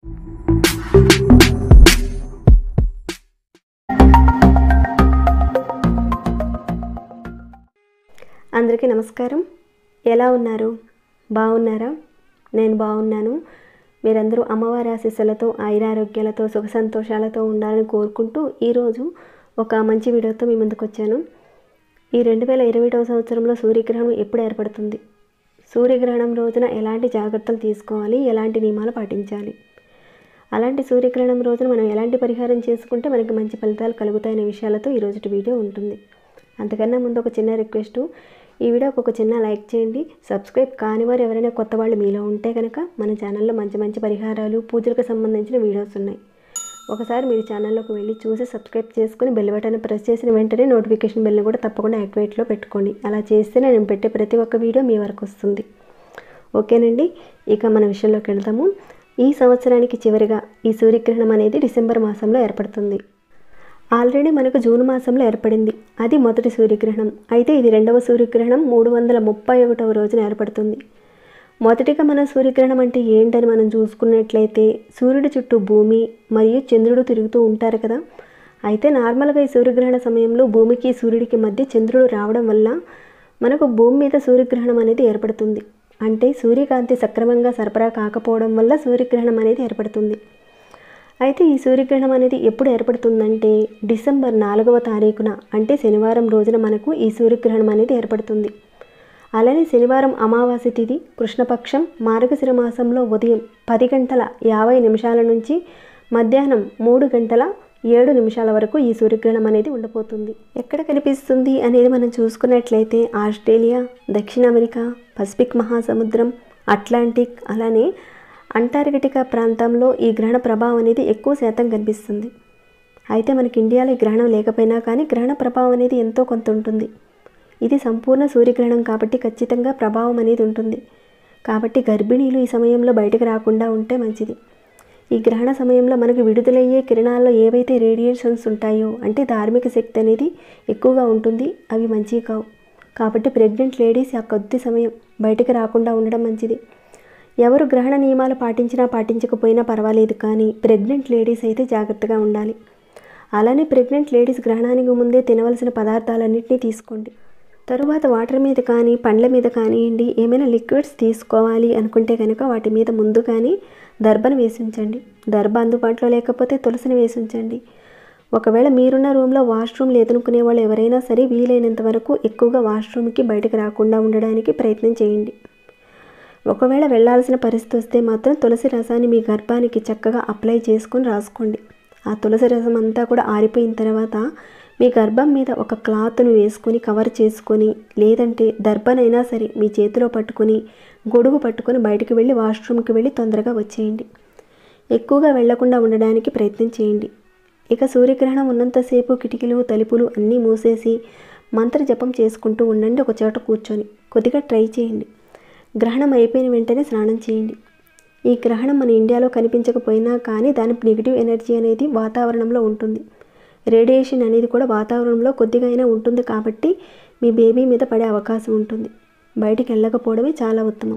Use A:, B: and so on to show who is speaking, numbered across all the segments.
A: అందరికీ నమస్కారం ఎలా ఉన్నారు బాగున్నారా నేను బాగున్నాను మీరందరూ అమ్మవారి ఆశీస్సులతో ఆయురారోగ్యాలతో సుఖ సంతోషాలతో ఉండాలని కోరుకుంటూ ఈరోజు ఒక మంచి వీడియోతో మీ ముందుకు వచ్చాను ఈ రెండు వేల ఇరవైటవ సంవత్సరంలో సూర్యగ్రహణం ఎప్పుడు ఏర్పడుతుంది సూర్యగ్రహణం రోజున ఎలాంటి జాగ్రత్తలు తీసుకోవాలి ఎలాంటి నియమాలు పాటించాలి అలాంటి సూర్యగ్రహణం రోజున మనం ఎలాంటి పరిహారం చేసుకుంటే మనకి మంచి ఫలితాలు కలుగుతాయనే విషయాలతో ఈరోజు వీడియో ఉంటుంది అంతకన్నా ముందు ఒక చిన్న రిక్వెస్ట్ ఈ వీడియోకి ఒక చిన్న లైక్ చేయండి సబ్స్క్రైబ్ కాని వారు ఎవరైనా కొత్త వాళ్ళు మీలో ఉంటే కనుక మన ఛానల్లో మంచి మంచి పరిహారాలు పూజలకు సంబంధించిన వీడియోస్ ఉన్నాయి ఒకసారి మీరు ఛానల్లోకి వెళ్ళి చూసి సబ్స్క్రైబ్ చేసుకుని బెల్ బటన్ ప్రెస్ చేసిన వెంటనే నోటిఫికేషన్ బెల్ని కూడా తప్పకుండా యాక్టివేట్లో పెట్టుకోండి అలా చేస్తే నేను పెట్టే ప్రతి ఒక్క వీడియో మీ వరకు వస్తుంది ఓకేనండి ఇక మన విషయంలోకి వెళ్దాము ఈ సంవత్సరానికి చివరిగా ఈ సూర్యగ్రహణం అనేది డిసెంబర్ మాసంలో ఏర్పడుతుంది ఆల్రెడీ మనకు జూన్ మాసంలో ఏర్పడింది అది మొదటి సూర్యగ్రహణం అయితే ఇది రెండవ సూర్యగ్రహణం మూడు వందల ముప్పై ఒకటవ రోజున ఏర్పడుతుంది మొదటిగా మన సూర్యగ్రహణం అంటే ఏంటని మనం చూసుకున్నట్లయితే సూర్యుడి చుట్టూ భూమి మరియు చంద్రుడు తిరుగుతూ ఉంటారు కదా అయితే నార్మల్గా ఈ సూర్యగ్రహణ సమయంలో భూమికి సూర్యుడికి మధ్య చంద్రుడు రావడం వల్ల మనకు భూమి మీద సూర్యగ్రహణం అనేది ఏర్పడుతుంది అంటే సూర్యకాంతి సక్రమంగా సరఫరా కాకపోవడం వల్ల సూర్యగ్రహణం అనేది ఏర్పడుతుంది అయితే ఈ సూర్యగ్రహణం అనేది ఎప్పుడు ఏర్పడుతుందంటే డిసెంబర్ నాలుగవ తారీఖున అంటే శనివారం రోజున మనకు ఈ సూర్యగ్రహణం అనేది ఏర్పడుతుంది అలానే శనివారం అమావాస్య తిథి కృష్ణపక్షం మార్గశిర మాసంలో ఉదయం పది గంటల యాభై నిమిషాల నుంచి మధ్యాహ్నం మూడు గంటల ఏడు నిమిషాల వరకు ఈ సూర్యగ్రహణం అనేది ఉండబోతుంది ఎక్కడ కనిపిస్తుంది అనేది మనం చూసుకున్నట్లయితే ఆస్ట్రేలియా దక్షిణ అమెరికా పసిఫిక్ మహాసముద్రం అట్లాంటిక్ అలానే అంటార్కిటికా ప్రాంతంలో ఈ గ్రహణ ప్రభావం అనేది ఎక్కువ శాతం కనిపిస్తుంది అయితే మనకి ఇండియాలో ఈ గ్రహణం లేకపోయినా కానీ గ్రహణ ప్రభావం అనేది ఎంతో కొంత ఉంటుంది ఇది సంపూర్ణ సూర్యగ్రహణం కాబట్టి ఖచ్చితంగా ప్రభావం అనేది ఉంటుంది కాబట్టి గర్భిణీలు ఈ సమయంలో బయటకు రాకుండా ఉంటే మంచిది ఈ గ్రహణ సమయంలో మనకు విడుదలయ్యే కిరణాల్లో ఏవైతే రేడియేషన్స్ ఉంటాయో అంటే ధార్మిక శక్తి అనేది ఎక్కువగా ఉంటుంది అవి మంచివి కావు కాబట్టి ప్రెగ్నెంట్ లేడీస్ ఆ కొద్ది సమయం బయటకు రాకుండా ఉండడం మంచిది ఎవరు గ్రహణ నియమాలు పాటించినా పాటించకపోయినా పర్వాలేదు కానీ ప్రెగ్నెంట్ లేడీస్ అయితే జాగ్రత్తగా ఉండాలి అలానే ప్రెగ్నెంట్ లేడీస్ గ్రహణానికి ముందే తినవలసిన పదార్థాలన్నింటినీ తీసుకోండి తరువాత వాటర్ మీద కానీ పండ్ల మీద కానివ్వండి ఏమైనా లిక్విడ్స్ తీసుకోవాలి అనుకుంటే కనుక వాటి మీద ముందు కానీ దర్భను వేసి ఉంచండి దర్భ అందుబాటులో లేకపోతే తులసిని వేసి ఉంచండి ఒకవేళ మీరున్న రూమ్లో వాష్రూమ్ లేదనుకునే వాళ్ళు ఎవరైనా సరే వీలైనంత వరకు ఎక్కువగా వాష్రూమ్కి బయటకు రాకుండా ఉండడానికి ప్రయత్నం చేయండి ఒకవేళ వెళ్ళాల్సిన పరిస్థితి వస్తే మాత్రం తులసి రసాన్ని మీ గర్భానికి చక్కగా అప్లై చేసుకొని రాసుకోండి ఆ తులసి రసం అంతా కూడా ఆరిపోయిన తర్వాత మీ గర్భం మీద ఒక క్లాత్ను వేసుకొని కవర్ చేసుకొని లేదంటే దర్భనైనా సరే మీ చేతిలో పట్టుకొని గొడుగు పట్టుకొని బయటికి వెళ్ళి వాష్రూమ్కి వెళ్ళి తొందరగా వచ్చేయండి ఎక్కువగా వెళ్లకుండా ఉండడానికి ప్రయత్నం చేయండి ఇక సూర్యగ్రహణం ఉన్నంతసేపు కిటికీలు తలుపులు అన్నీ మూసేసి మంత్ర జపం చేసుకుంటూ ఉండండి ఒక చోట కూర్చొని కొద్దిగా ట్రై చేయండి గ్రహణం అయిపోయిన వెంటనే స్నానం చేయండి ఈ గ్రహణం మన ఇండియాలో కనిపించకపోయినా కానీ దాని నెగిటివ్ ఎనర్జీ అనేది వాతావరణంలో ఉంటుంది రేడియేషన్ అనేది కూడా వాతావరణంలో కొద్దిగా అయినా ఉంటుంది కాబట్టి మీ బేబీ మీద పడే అవకాశం ఉంటుంది బయటికి వెళ్ళకపోవడమే చాలా ఉత్తమం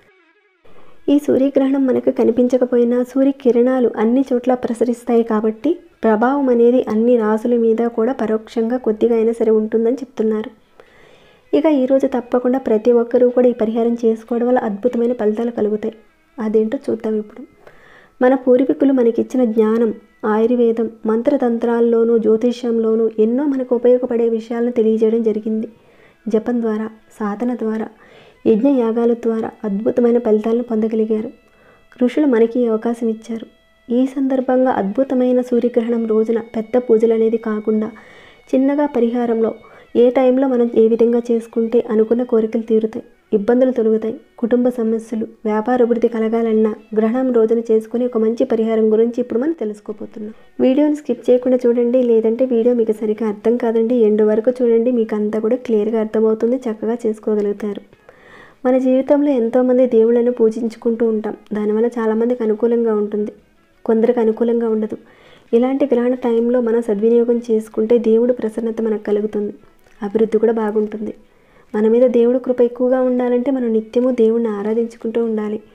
A: ఈ సూర్యగ్రహణం మనకు కనిపించకపోయినా సూర్య కిరణాలు అన్ని చోట్ల ప్రసరిస్తాయి కాబట్టి ప్రభావం అనేది అన్ని రాసుల మీద కూడా పరోక్షంగా కొద్దిగా అయినా సరే ఉంటుందని చెప్తున్నారు ఇక ఈరోజు తప్పకుండా ప్రతి ఒక్కరూ కూడా ఈ పరిహారం చేసుకోవడం వల్ల అద్భుతమైన ఫలితాలు కలుగుతాయి అదేంటో చూద్దాం ఇప్పుడు మన పూర్వీకులు మనకిచ్చిన జ్ఞానం ఆయుర్వేదం మంత్రతంత్రాల్లోనూ జ్యోతిష్యంలోనూ ఎన్నో మనకు ఉపయోగపడే విషయాలను తెలియజేయడం జరిగింది జపం ద్వారా సాధన ద్వారా యజ్ఞ యాగాల ద్వారా అద్భుతమైన ఫలితాలను పొందగలిగారు ఋషులు మనకి ఈ అవకాశం ఇచ్చారు ఈ సందర్భంగా అద్భుతమైన సూర్యగ్రహణం రోజున పెద్ద పూజలు అనేది కాకుండా చిన్నగా పరిహారంలో ఏ టైంలో మనం ఏ విధంగా చేసుకుంటే అనుకున్న కోరికలు తీరుతాయి ఇబ్బందులు తొలుగుతాయి కుటుంబ సమస్యలు వ్యాపార అభివృద్ధి కలగాలన్నా గ్రహణం రోజున చేసుకునే ఒక మంచి పరిహారం గురించి ఇప్పుడు మనం తెలుసుకోబోతున్నాం వీడియోని స్కిప్ చేయకుండా చూడండి లేదంటే వీడియో మీకు సరిగా అర్థం కాదండి ఎండు వరకు చూడండి మీకు అంతా కూడా క్లియర్గా అర్థమవుతుంది చక్కగా చేసుకోగలుగుతారు మన జీవితంలో ఎంతోమంది దేవుళ్ళను పూజించుకుంటూ ఉంటాం దానివల్ల చాలామందికి అనుకూలంగా ఉంటుంది కొందరికి అనుకూలంగా ఉండదు ఇలాంటి గ్రహణ టైంలో మనం సద్వినియోగం చేసుకుంటే దేవుడు ప్రసన్నత మనకు కలుగుతుంది అభివృద్ధి కూడా బాగుంటుంది మన మీద దేవుడు కృప ఎక్కువగా ఉండాలంటే మనం నిత్యము దేవుణ్ణి ఆరాధించుకుంటూ ఉండాలి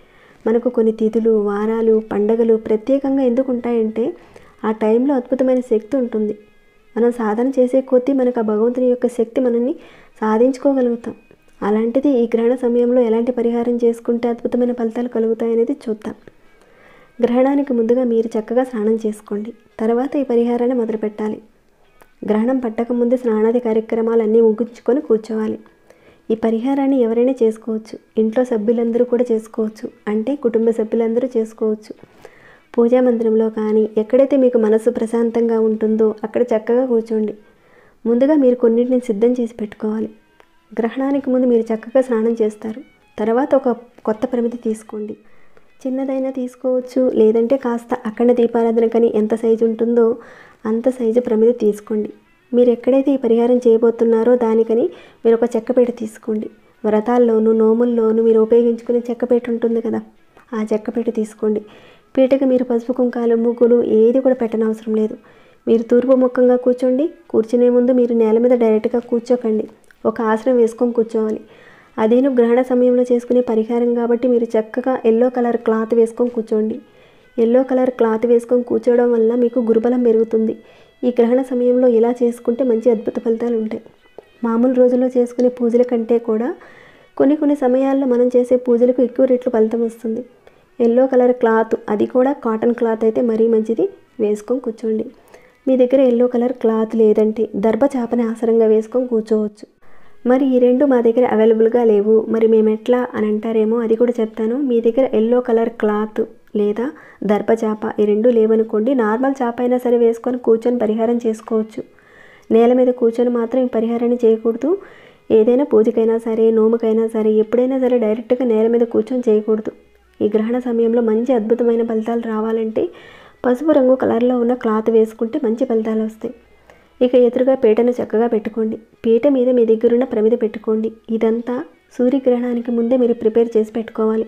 A: మనకు కొన్ని తిథులు వారాలు పండగలు ప్రత్యేకంగా ఎందుకు ఉంటాయంటే ఆ టైంలో అద్భుతమైన శక్తి ఉంటుంది మనం సాధన చేసే కొద్దీ మనకు ఆ భగవంతుని యొక్క శక్తి మనల్ని సాధించుకోగలుగుతాం అలాంటిది ఈ గ్రహణ సమయంలో ఎలాంటి పరిహారం చేసుకుంటే అద్భుతమైన ఫలితాలు కలుగుతాయనేది చూద్దాం గ్రహణానికి ముందుగా మీరు చక్కగా స్నానం చేసుకోండి తర్వాత ఈ పరిహారాన్ని మొదలు పెట్టాలి గ్రహణం పట్టక ముందే స్నానాది కార్యక్రమాలన్నీ ముగించుకొని కూర్చోవాలి ఈ పరిహారాన్ని ఎవరైనా చేసుకోవచ్చు ఇంట్లో సభ్యులందరూ కూడా చేసుకోవచ్చు అంటే కుటుంబ సభ్యులందరూ చేసుకోవచ్చు పూజా మందిరంలో కానీ ఎక్కడైతే మీకు మనసు ప్రశాంతంగా ఉంటుందో అక్కడ చక్కగా కూర్చోండి ముందుగా మీరు కొన్నింటిని సిద్ధం చేసి పెట్టుకోవాలి గ్రహణానికి ముందు మీరు చక్కగా స్నానం చేస్తారు తర్వాత ఒక కొత్త ప్రమిది తీసుకోండి చిన్నదైనా తీసుకోవచ్చు లేదంటే కాస్త అఖండ దీపారాధన కానీ ఎంత సైజు ఉంటుందో అంత సైజు ప్రమిది తీసుకోండి మీరు ఎక్కడైతే ఈ పరిహారం చేయబోతున్నారో దానికని మీరు ఒక చెక్కపేట తీసుకోండి వ్రతాల్లోనూ నోముల్లోనూ మీరు ఉపయోగించుకునే చెక్కపేట ఉంటుంది కదా ఆ చెక్కపేట తీసుకోండి పీటకి మీరు పసుపు కుంకాలు ముగ్గులు ఏది కూడా పెట్టనవసరం లేదు మీరు తూర్పు ముఖంగా కూర్చోండి కూర్చునే ముందు మీరు నేల మీద డైరెక్ట్గా కూర్చోకండి ఒక ఆసనం వేసుకొని కూర్చోవాలి అదేను గ్రహణ సమయంలో చేసుకునే పరిహారం కాబట్టి మీరు చక్కగా ఎల్లో కలర్ క్లాత్ వేసుకొని కూర్చోండి ఎల్లో కలర్ క్లాత్ వేసుకొని కూర్చోవడం వల్ల మీకు గురుబలం పెరుగుతుంది ఈ గ్రహణ సమయంలో ఇలా చేసుకుంటే మంచి అద్భుత ఫలితాలు ఉంటాయి మామూలు రోజుల్లో చేసుకునే పూజల కంటే కూడా కొన్ని కొన్ని సమయాల్లో మనం చేసే పూజలకు ఎక్కువ రెట్లు ఫలితం వస్తుంది ఎల్లో కలర్ క్లాత్ అది కూడా కాటన్ క్లాత్ అయితే మరీ మంచిది వేసుకొని కూర్చోండి మీ దగ్గర ఎల్లో కలర్ క్లాత్ లేదంటే దర్భ చాపని ఆసరంగా వేసుకొని కూర్చోవచ్చు మరి ఈ రెండు మా దగ్గర అవైలబుల్గా లేవు మరి మేము ఎట్లా అని అంటారేమో అది కూడా చెప్తాను మీ దగ్గర ఎల్లో కలర్ క్లాత్ లేదా దర్భ చాప ఈ రెండు లేవనుకోండి నార్మల్ చాప అయినా సరే వేసుకొని కూర్చొని పరిహారం చేసుకోవచ్చు నేల మీద కూర్చొని మాత్రం ఈ పరిహారాన్ని చేయకూడదు ఏదైనా పూజకైనా సరే నోముకైనా సరే ఎప్పుడైనా సరే డైరెక్ట్గా నేల మీద కూర్చొని చేయకూడదు ఈ గ్రహణ సమయంలో మంచి అద్భుతమైన ఫలితాలు రావాలంటే పసుపు రంగు కలర్లో ఉన్న క్లాత్ వేసుకుంటే మంచి ఫలితాలు వస్తాయి ఇక ఎదురుగా పీటను చక్కగా పెట్టుకోండి పీట మీద మీ దగ్గరున్న ప్రమిద పెట్టుకోండి ఇదంతా సూర్యగ్రహణానికి ముందే మీరు ప్రిపేర్ చేసి పెట్టుకోవాలి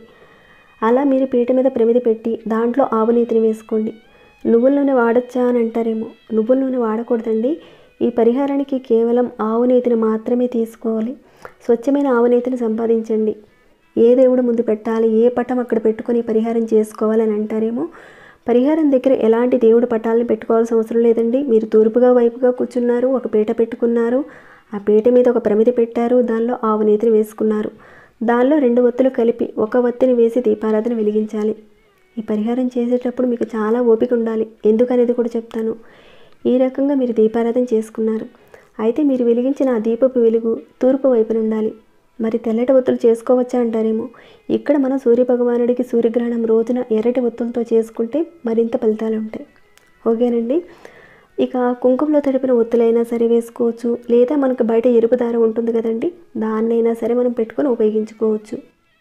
A: అలా మీరు పీట మీద ప్రమిద పెట్టి దాంట్లో ఆవు నీతిని వేసుకోండి నువ్వుల నూనె వాడచ్చా అని అంటారేమో నువ్వుల నూనె వాడకూడదండి ఈ పరిహారానికి కేవలం ఆవు నీతిని మాత్రమే తీసుకోవాలి స్వచ్ఛమైన ఆవు నీతిని సంపాదించండి ఏ దేవుడు ముందు పెట్టాలి ఏ పటం అక్కడ పెట్టుకొని పరిహారం చేసుకోవాలని అంటారేమో పరిహారం దగ్గర ఎలాంటి దేవుడి పటాలను పెట్టుకోవాల్సిన అవసరం లేదండి మీరు తూర్పుగా వైపుగా కూర్చున్నారు ఒక పీట పెట్టుకున్నారు ఆ పీట మీద ఒక ప్రమిది పెట్టారు దానిలో ఆవు నీతిని వేసుకున్నారు దానిలో రెండు ఒత్తులు కలిపి ఒక ఒత్తిని వేసి దీపారాధన వెలిగించాలి ఈ పరిహారం చేసేటప్పుడు మీకు చాలా ఓపిక ఉండాలి ఎందుకనేది కూడా చెప్తాను ఈ రకంగా మీరు దీపారాధన చేసుకున్నారు అయితే మీరు వెలిగించిన ఆ దీపపు వెలుగు తూర్పు వైపున ఉండాలి మరి తెల్లటి ఒత్తులు చేసుకోవచ్చా అంటారేమో ఇక్కడ మన సూర్యభగవానుడికి సూర్యగ్రహణం రోజున ఎర్రటి ఒత్తులతో చేసుకుంటే మరింత ఫలితాలు ఉంటాయి ఓకేనండి ఇక కుంకుమలో తడిపిన ఒత్తులైనా సరే వేసుకోవచ్చు లేదా మనకు బయట ఎరుపు దారం ఉంటుంది కదండి దాన్నైనా సరే మనం పెట్టుకొని ఉపయోగించుకోవచ్చు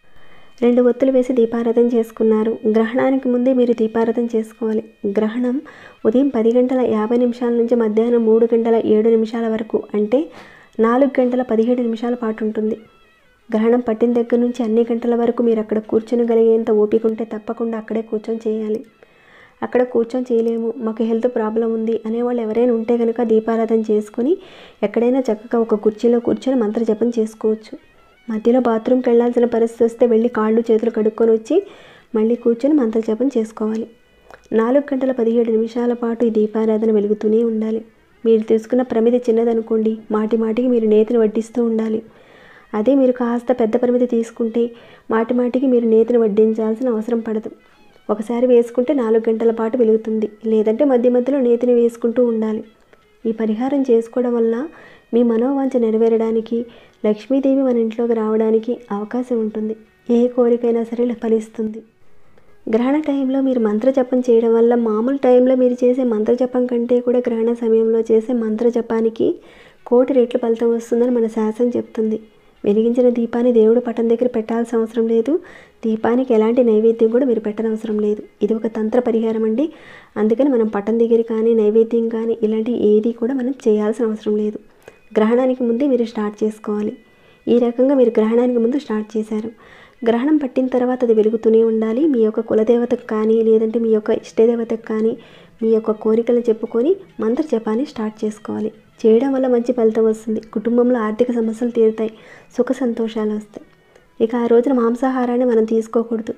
A: రెండు ఒత్తులు వేసి దీపారాధన చేసుకున్నారు గ్రహణానికి ముందే మీరు దీపారాధన చేసుకోవాలి గ్రహణం ఉదయం పది గంటల యాభై నిమిషాల నుంచి మధ్యాహ్నం మూడు గంటల ఏడు నిమిషాల వరకు అంటే నాలుగు గంటల పదిహేడు నిమిషాల పాటు ఉంటుంది గ్రహణం పట్టిన దగ్గర నుంచి అన్ని గంటల వరకు మీరు అక్కడ కూర్చొనగలిగేంత ఓపిక ఉంటే తప్పకుండా అక్కడే కూర్చొని చేయాలి అక్కడ కూర్చొని చేయలేము మాకు హెల్త్ ప్రాబ్లం ఉంది అనేవాళ్ళు ఎవరైనా ఉంటే కనుక దీపారాధన చేసుకొని ఎక్కడైనా చక్కగా ఒక కుర్చీలో కూర్చొని మంత్ర జపం చేసుకోవచ్చు మధ్యలో బాత్రూమ్కి వెళ్ళాల్సిన పరిస్థితి వస్తే వెళ్ళి కాళ్ళు చేతులు కడుక్కొని వచ్చి మళ్ళీ కూర్చొని మంత్ర జపం చేసుకోవాలి నాలుగు గంటల పదిహేడు నిమిషాల పాటు ఈ దీపారాధన వెలుగుతూనే ఉండాలి మీరు తీసుకున్న ప్రమిది చిన్నదనుకోండి మాటి మాటికి మీరు నేతిని వడ్డిస్తూ ఉండాలి అదే మీరు కాస్త పెద్ద పరిమితి తీసుకుంటే మాటి మాటికి మీరు నేతిని వడ్డించాల్సిన అవసరం పడదు ఒకసారి వేసుకుంటే నాలుగు గంటల పాటు వెలుగుతుంది లేదంటే మధ్య మధ్యలో నేతిని వేసుకుంటూ ఉండాలి ఈ పరిహారం చేసుకోవడం వల్ల మీ మనోవాంఛ నెరవేరడానికి లక్ష్మీదేవి మన ఇంట్లోకి రావడానికి అవకాశం ఉంటుంది ఏ కోరికైనా సరే ఫలిస్తుంది గ్రహణ టైంలో మీరు మంత్రజపం చేయడం వల్ల మామూలు టైంలో మీరు చేసే మంత్రజపం కంటే కూడా గ్రహణ సమయంలో చేసే మంత్రజపానికి కోటి రెట్లు ఫలితం వస్తుందని మన శాస్త్రం చెప్తుంది వెలిగించిన దీపాన్ని దేవుడు పటం దగ్గర పెట్టాల్సిన అవసరం లేదు దీపానికి ఎలాంటి నైవేద్యం కూడా మీరు పెట్టనవసరం లేదు ఇది ఒక తంత్ర పరిహారం అండి అందుకని మనం పటం దగ్గర కానీ నైవేద్యం కానీ ఇలాంటి ఏది కూడా మనం చేయాల్సిన అవసరం లేదు గ్రహణానికి ముందే మీరు స్టార్ట్ చేసుకోవాలి ఈ రకంగా మీరు గ్రహణానికి ముందు స్టార్ట్ చేశారు గ్రహణం పట్టిన తర్వాత అది వెలుగుతూనే ఉండాలి మీ యొక్క కులదేవతకు కానీ లేదంటే మీ యొక్క ఇష్టదేవతకు కానీ మీ యొక్క కోరికలు చెప్పుకొని మంత్ర జపాన్ని స్టార్ట్ చేసుకోవాలి చేయడం వల్ల మంచి ఫలితం వస్తుంది కుటుంబంలో ఆర్థిక సమస్యలు తీరుతాయి సుఖ సంతోషాలు వస్తాయి ఇక ఆ రోజున మాంసాహారాన్ని మనం తీసుకోకూడదు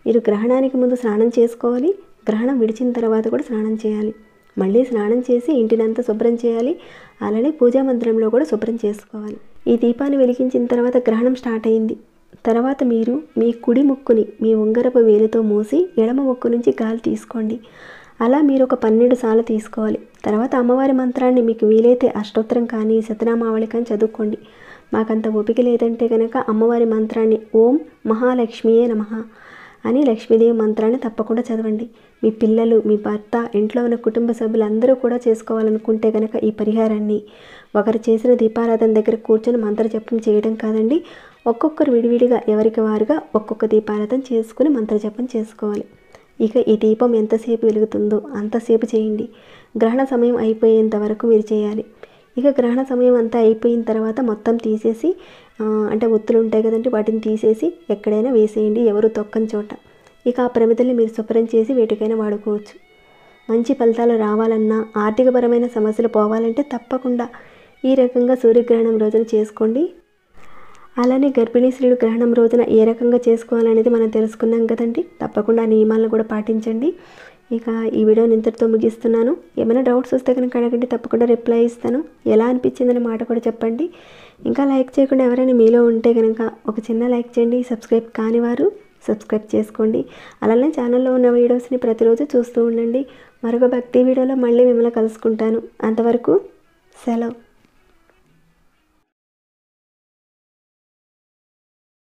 A: మీరు గ్రహణానికి ముందు స్నానం చేసుకోవాలి గ్రహణం విడిచిన తర్వాత కూడా స్నానం చేయాలి మళ్ళీ స్నానం చేసి ఇంటినంతా శుభ్రం చేయాలి అలానే పూజా మందిరంలో కూడా శుభ్రం చేసుకోవాలి ఈ దీపాన్ని వెలిగించిన తర్వాత గ్రహణం స్టార్ట్ అయింది తర్వాత మీరు మీ కుడి ముక్కుని మీ ఉంగరపు వేలుతో మూసి ఎడమ ముక్కు నుంచి గాలి తీసుకోండి అలా మీరు ఒక పన్నెండు సార్లు తీసుకోవాలి తర్వాత అమ్మవారి మంత్రాన్ని మీకు వీలైతే అష్టోత్తరం కానీ శతనామావళి కానీ చదువుకోండి మాకంత ఓపిక లేదంటే కనుక అమ్మవారి మంత్రాన్ని ఓం మహాలక్ష్మియే నమః అని లక్ష్మీదేవి మంత్రాన్ని తప్పకుండా చదవండి మీ పిల్లలు మీ భర్త ఇంట్లో ఉన్న కుటుంబ సభ్యులందరూ కూడా చేసుకోవాలనుకుంటే కనుక ఈ పరిహారాన్ని ఒకరు చేసిన దీపారాధన దగ్గర కూర్చొని మంత్ర జపం చేయడం కాదండి ఒక్కొక్కరు విడివిడిగా ఎవరికి వారుగా ఒక్కొక్క దీపారాధన చేసుకుని మంత్ర జపం చేసుకోవాలి ఇక ఈ దీపం ఎంతసేపు వెలుగుతుందో అంతసేపు చేయండి గ్రహణ సమయం అయిపోయేంత వరకు మీరు చేయాలి ఇక గ్రహణ సమయం అంతా అయిపోయిన తర్వాత మొత్తం తీసేసి ఆ, అంటే ఒత్తులు ఉంటాయి కదండి వాటిని తీసేసి ఎక్కడైనా వేసేయండి ఎవరు తొక్కని చోట ఇక ఆ ప్రమిదల్ని మీరు శుభ్రం చేసి వేటికైనా వాడుకోవచ్చు మంచి ఫలితాలు రావాలన్నా ఆర్థికపరమైన సమస్యలు పోవాలంటే తప్పకుండా ఈ రకంగా సూర్యగ్రహణం రోజున చేసుకోండి అలానే గర్భిణీ స్త్రీలు గ్రహణం రోజున ఏ రకంగా చేసుకోవాలనేది మనం తెలుసుకున్నాం కదండి తప్పకుండా ఆ నియమాలను కూడా పాటించండి ఇక ఈ వీడియోని ఇంతటితో ముగిస్తున్నాను ఏమైనా డౌట్స్ వస్తే కనుక అడగండి తప్పకుండా రిప్లై ఇస్తాను ఎలా అనిపించిందనే మాట కూడా చెప్పండి ఇంకా లైక్ చేయకుండా ఎవరైనా మీలో ఉంటే కనుక ఒక చిన్న లైక్ చేయండి సబ్స్క్రైబ్ కాని వారు సబ్స్క్రైబ్ చేసుకోండి అలానే ఛానల్లో ఉన్న వీడియోస్ని ప్రతిరోజు చూస్తూ ఉండండి మరొక భక్తి వీడియోలో మళ్ళీ మిమ్మల్ని కలుసుకుంటాను అంతవరకు సెలవు